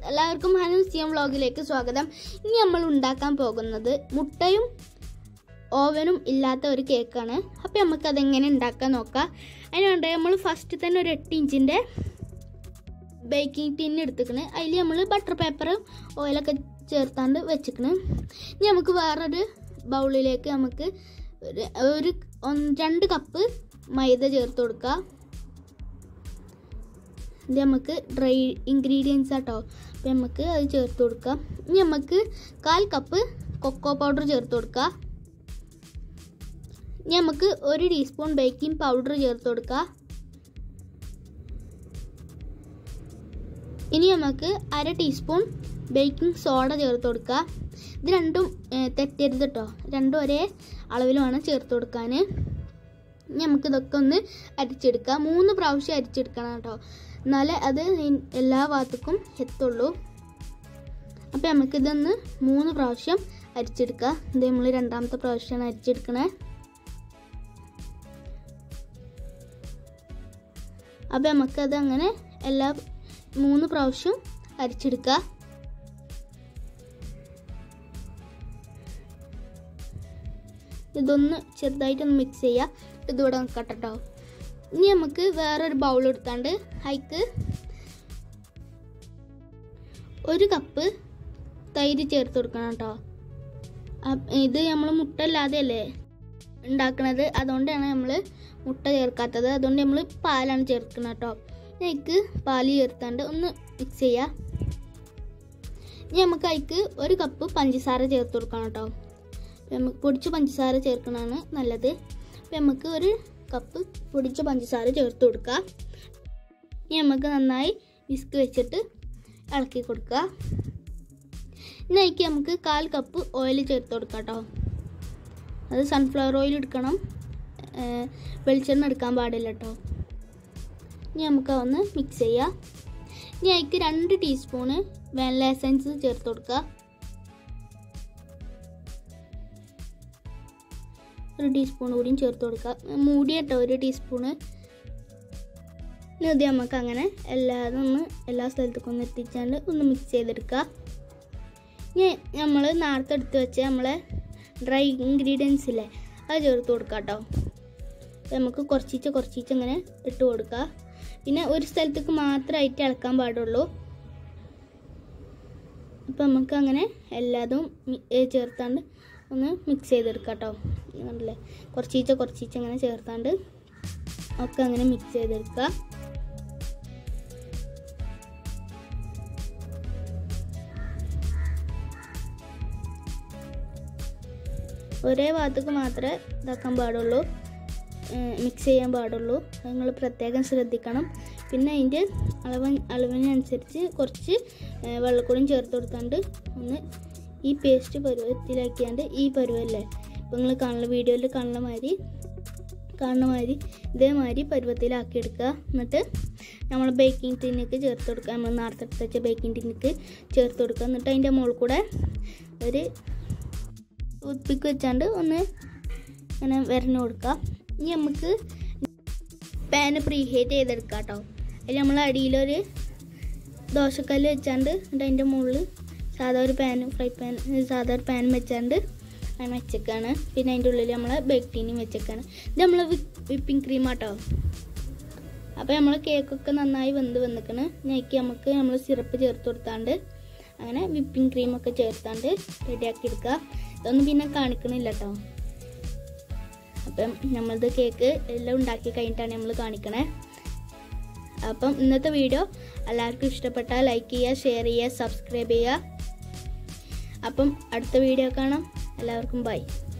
എല്ലാവർക്കും ഹനുസിയം വ്ളോഗിലേക്ക് സ്വാഗതം ഇനി നമ്മൾ ഉണ്ടാക്കാൻ പോകുന്നത് മുട്ടയും ഓവനും ഇല്ലാത്ത ഒരു കേക്കാണ് അപ്പോൾ നമുക്ക് അതെങ്ങനെ ഉണ്ടാക്കാൻ നോക്കാം അതിന് വേണ്ട നമ്മൾ ഫസ്റ്റ് തന്നെ ഒരു എട്ട് ഇഞ്ചിൻ്റെ ബേക്കിംഗ് ടിൻ എടുത്തിക്കണ് അതിൽ നമ്മൾ ബട്ടർ പേപ്പർ ഓയിലൊക്കെ ചേർത്താണ്ട് വെച്ചിക്കണ് ഇനി നമുക്ക് വേറൊരു ബൗളിലേക്ക് നമുക്ക് ഒരു ഒരു ഒന്ന് രണ്ട് കപ്പ് മൈദ ചേർത്ത് കൊടുക്കുക ഇത് നമുക്ക് ഡ്രൈ ഇൻഗ്രീഡിയൻസ് ആട്ടോ അപ്പം നമുക്ക് അത് ചേർത്ത് കൊടുക്കാം ഇനി നമുക്ക് കാൽ കപ്പ് കൊക്കോ പൗഡർ ചേർത്ത് കൊടുക്കുക ഇനി നമുക്ക് ഒരു ടീസ്പൂൺ ബേക്കിംഗ് പൗഡർ ചേർത്ത് കൊടുക്കുക ഇനി നമുക്ക് അര ടീസ്പൂൺ ബേക്കിംഗ് സോഡ ചേർത്ത് കൊടുക്കുക ഇത് രണ്ടും ഏ, തെറ്റരുത് കേട്ടോ രണ്ടും ഒരേ അളവിൽ വേണം ചേർത്ത് കൊടുക്കാൻ ഇനി നമുക്ക് ഇതൊക്കെ ഒന്ന് അരിച്ചെടുക്കാം മൂന്ന് പ്രാവശ്യം അരിച്ചെടുക്കണം കേട്ടോ എന്നാലേ അത് ഇൻ- എല്ലാ ഭാഗത്തേക്കും എത്തുള്ളൂ അപ്പം നമുക്കിതൊന്ന് മൂന്ന് പ്രാവശ്യം അരിച്ചെടുക്കാം ഇത് നമ്മൾ രണ്ടാമത്തെ പ്രാവശ്യമാണ് അരിച്ചെടുക്കണേ അപ്പം നമുക്കത് അങ്ങനെ എല്ലാ മൂന്ന് പ്രാവശ്യം അരിച്ചെടുക്കുക ഇതൊന്ന് ചെറുതായിട്ടൊന്ന് മിക്സ് ചെയ്യുക ഇതിവിടെ കട്ടോ ഇനി നമുക്ക് വേറൊരു ബൗൾ എടുത്താണ്ട് അതിക്ക് ഒരു കപ്പ് തൈര് ചേർത്ത് കൊടുക്കണം കേട്ടോ ഇത് നമ്മൾ മുട്ട ഇല്ലാതെ അല്ലേ ഉണ്ടാക്കണത് അതുകൊണ്ടാണ് നമ്മൾ മുട്ട ചേർക്കാത്തത് അതുകൊണ്ട് നമ്മൾ പാലാണ് ചേർക്കുന്നത് കേട്ടോ അതിക്ക് പാല് ചേർത്താണ്ട് ഒന്ന് മിക്സ് ചെയ്യുക ഇനി നമുക്ക് അതിക്ക് ഒരു കപ്പ് പഞ്ചസാര ചേർത്ത് കൊടുക്കണം കേട്ടോ നമുക്ക് പൊടിച്ച പഞ്ചസാര ചേർക്കണതാണ് നല്ലത് അപ്പം നമുക്ക് ഒരു കപ്പ് പൊടിച്ച പഞ്ചസാര ചേർത്ത് കൊടുക്കുക ഇനി നമുക്ക് നന്നായി വിസ്ക് വെച്ചിട്ട് ഇളക്കി കൊടുക്കുക ഇനി അതിക്ക് നമുക്ക് കാൽ കപ്പ് ഓയിൽ ചേർത്ത് കൊടുക്കാം കേട്ടോ അത് സൺഫ്ലവർ ഓയിൽ എടുക്കണം ഏഹ് വെളിച്ചെണ്ണ എടുക്കാൻ പാടില്ല കേട്ടോ ഇനി നമുക്ക് ഒന്ന് മിക്സ് ചെയ്യാം ഇനി അതിക്ക് രണ്ട് ടീസ്പൂണ് വാനില എസൻസ് ചേർത്ത് കൊടുക്കുക ഒരു ടീസ്പൂൺ കൂടിയും ചേർത്ത് കൊടുക്കുക മൂടി കേട്ടോ ഒരു ടീസ്പൂണ് ഇനി ഇത് നമുക്ക് അങ്ങനെ എല്ലാതും ഒന്ന് എല്ലാ സ്ഥലത്തേക്കും ഒന്ന് എത്തിച്ചാണ്ട് ഒന്ന് മിക്സ് ചെയ്തെടുക്കുക ഇനി നമ്മൾ നേരത്തെ എടുത്ത് വെച്ച നമ്മളെ ഡ്രൈ ഇൻഗ്രീഡിയൻസ് ഇല്ലേ അത് ചേർത്ത് കൊടുക്കുക കേട്ടോ നമുക്ക് കുറച്ചിച്ച് കുറച്ചിച്ച് ഇങ്ങനെ ഇട്ട് കൊടുക്കുക പിന്നെ ഒരു സ്ഥലത്തേക്ക് മാത്രമായിട്ട് ഇളക്കാൻ പാടുള്ളൂ അപ്പം നമുക്ക് അങ്ങനെ എല്ലാതും മി- ഏ, ചേർത്താണ്ട് ഒന്ന് മിക്സ് ചെയ്തെടുക്കാം കേട്ടോ കണ്ടില്ലേ കുറച്ചീച്ച കുറച്ചീച്ച അങ്ങനെ ചേർത്താണ്ട് ഒക്കെ അങ്ങനെ മിക്സ് ചെയ്തെടുക്കുക ഒരേ ഭാഗത്തേക്ക് മാത്രമേ ഇതാക്കാൻ പാടുള്ളൂ മിക്സ് ചെയ്യാൻ പാടുള്ളൂ അത് നിങ്ങൾ പ്രത്യേകം ശ്രദ്ധിക്കണം പിന്നെ അതിൻ്റെ അളവ് അളവിനനുസരിച്ച് കുറച്ച് ഏ, വെള്ളക്കൂടിയും ചേർത്ത് കൊടുത്താണ്ട് ഒന്ന് ഈ പേസ്റ്റ് പരുവത്തിലാക്കിയാണ്ട് ഈ പരുവല്ലേ ഇപ്പോൾ നിങ്ങൾ കാണുന്ന വീഡിയോയിൽ കാണുന്ന മാതിരി കാണുന്ന മാതിരി ഇതേമാതിരി പരുവത്തിലാക്കി എടുക്കുക എന്നിട്ട് നമ്മൾ ബേക്കിംഗ് ടിന്നിക്ക് ചേർത്ത് കൊടുക്കുക നമ്മൾ നേരത്തെ എടുത്ത് വെച്ച ബേക്കിംഗ് ടിന്നിക്ക് ചേർത്ത് കൊടുക്കുക എന്നിട്ട് അതിൻ്റെ മുകളിൽ കൂടെ ഒരു ടൂത്ത്പിക്ക് വെച്ചാണ്ട് ഒന്ന് ഇങ്ങനെ വരഞ്ഞു കൊടുക്കുക ഇനി നമുക്ക് പാന് പ്രീ ഹീറ്റ് ചെയ്തെടുക്കാം കേട്ടോ അതിൽ നമ്മൾ അടിയിലൊരു ദോശക്കല്ല് വെച്ചാണ്ട് എന്നിട്ട് അതിൻ്റെ മുകളിൽ സാധാ ഒരു പാനും ഫ്രൈ പാൻ സാധാ ഒരു പാനും വെച്ചാണ്ട് അങ്ങനെ വെച്ചേക്കാണ് പിന്നെ അതിൻ്റെ ഉള്ളിൽ നമ്മൾ ബേക്ക് ടീനും വെച്ചേക്കാണ് ഇത് നമ്മൾ വിപ്പിംഗ് ക്രീം ആട്ടോ അപ്പോൾ നമ്മൾ കേക്കൊക്കെ നന്നായി വെന്ത് വന്നിക്കണ് ഞെക്കി നമുക്ക് നമ്മൾ സിറപ്പ് ചേർത്ത് കൊടുത്താണ്ട് അങ്ങനെ വിപ്പിംഗ് ക്രീമൊക്കെ ചേർത്താണ്ട് റെഡിയാക്കി എടുക്കുക ഇതൊന്നും പിന്നെ കാണിക്കണില്ല കേട്ടോ അപ്പം നമ്മളത് കേക്ക് എല്ലാം ഉണ്ടാക്കി കഴിഞ്ഞിട്ടാണ് നമ്മൾ കാണിക്കണേ അപ്പം ഇന്നത്തെ വീഡിയോ എല്ലാവർക്കും ഇഷ്ടപ്പെട്ടാൽ ലൈക്ക് ചെയ്യുക ഷെയർ ചെയ്യുക സബ്സ്ക്രൈബ് ചെയ്യുക അപ്പം അടുത്ത വീഡിയോ കാണാം എല്ലാവർക്കും ബൈ